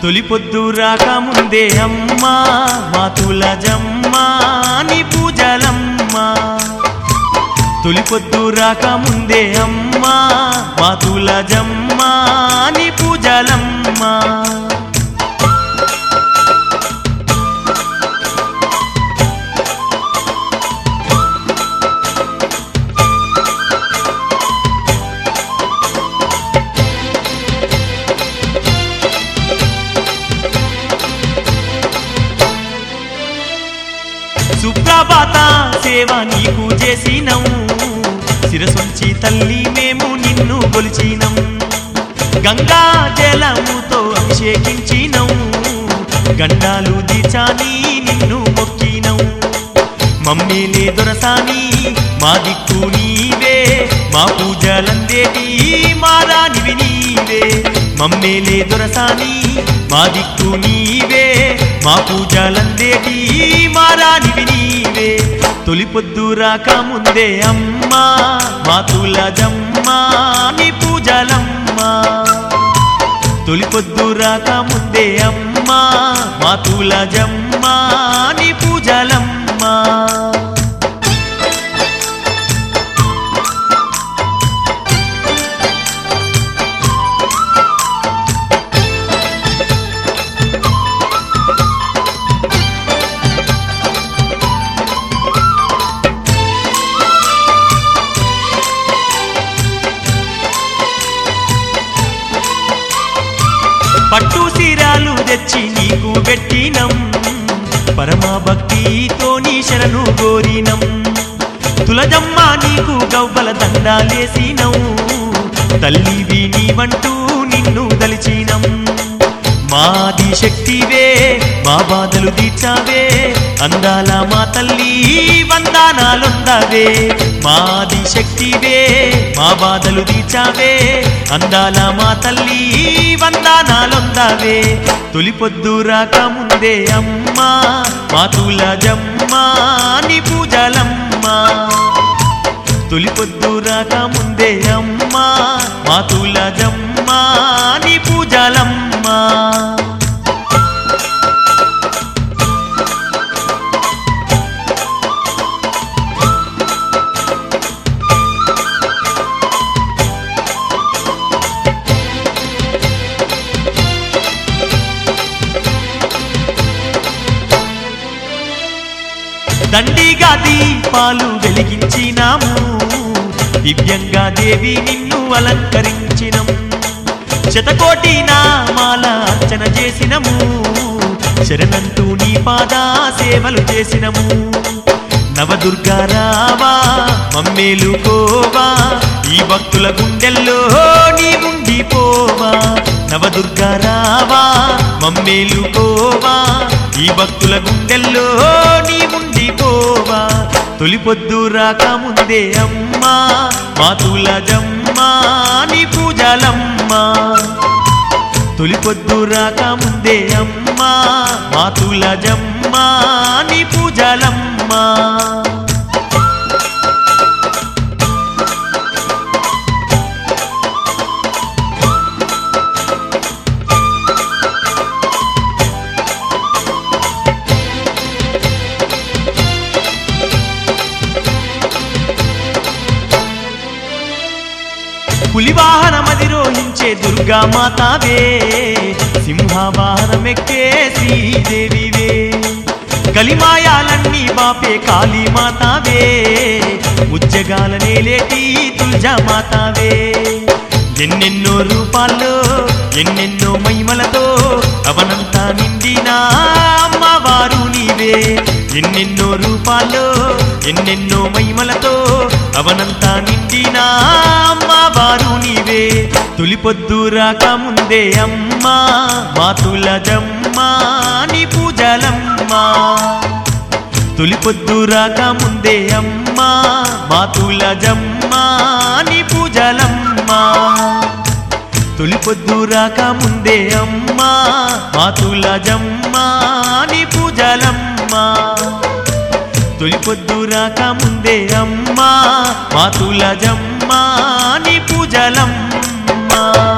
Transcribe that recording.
తొలి పొద్దు రాకముందే అమ్మా మా తులజమ్మా నీ పూజలమ్మా తొలి పొద్దు రాకముందే అమ్మా మా తులజమ్మా నీ పూజలమ్మా సుప్రభాత సేవ నీకు చేసినం శిరసొంచి తల్లి మేము నిన్ను కొలిచినం గంగా జలముతో అభిషేకించినం గండాలు దిచాని నిన్ను మొక్కినం మమ్మీలే దొరసాని మా దిక్కు నీవే మా పూజలందేటి మారానివి నీవే మమ్మేలే దొరసాని మా దిక్కు నీవే మా పూజలందేటి మారానివి నీవే తొలి పొద్దు రాకముందే అమ్మా మా తులజమ్మా నీ పూజలమ్మా తొలి పొద్దు రాకముందే అమ్మా మా తులజమ్మా నీ పూజలమ్మా పట్టు సీరాలు తెచ్చి నీకు పెట్టినం పరమా భక్తితో నీ శరణు గోరినం తులజమ్మ నీకు గవ్వల దండాలేసినం తల్లివి నీవంటూ నిన్ను దలిచినం మాది శక్తివే మా బాధలు తీర్చావే అందాల మా తల్లి వందానాలుందావే మాది శక్తివే మా బాధలు తీర్చావే అందాల మా తల్లి వందానాలుందావే తొలి పొద్దు రాకముందే అమ్మా మా తులజమ్మా నీ పూజలమ్మా తొలి పొద్దు రాకముందే అమ్మా మా తులజమ్మా నీ పూజలమ్మా దండిగా దీపాలు వెలిగించినాము దివ్యంగా దేవి నిన్ను అలంకరించినం శతకోటి నామాల అర్చన చేసినము శరణంటూ నీ పాదా సేవలు చేసినము నవదుర్గా రావా మమ్మేలు కోవా ఈ భక్తుల గుండెల్లో నీ ఉండిపోవా నవదుర్గా రావా మమ్మేలు కోవా ఈ భక్తుల గుండెల్లో నీ ఉండిపోవా తొలి పొద్దు రాకముందే అమ్మా మా తులజమ్మా నీ పూజలమ్మా తొలి పొద్దు రాకముందే అమ్మా మా తులజమ్మా నీ పూజలమ్మా పులివాహనమధిరోహించే దుర్గా మాతావే సింహవాహనమెక్కే శ్రీదేవివే కలిమాయాలన్నీ బాపే కాళీ మాతావే ఉజ్జగాల నేలేటి తుల్జా మాతావే ఎన్నెన్నో రూపాల్లో ఎన్నెన్నో మహిమలతో అవనంతా నిండిన అమ్మవారు నీవే ఎన్నెన్నో రూపాల్లో ఎన్నెన్నో మహిమలతో అవనంతా నిండిన అమ్మవారు నీవే తొలి పొద్దు రాకముందే అమ్మా మా తులజమ్మా నీ పూజలమ్మా తొలి పొద్దు రాకముందే అమ్మా మా తులజమ్మా నీ పూజలమ్మా తొలి పొద్దు రాకముందే అమ్మా మా తులజమ్మా నీ పూజలమ్మా తొలి పొద్దు రాకముందే అమ్మా మా తులజమ్మా నీ పూజలమ్మా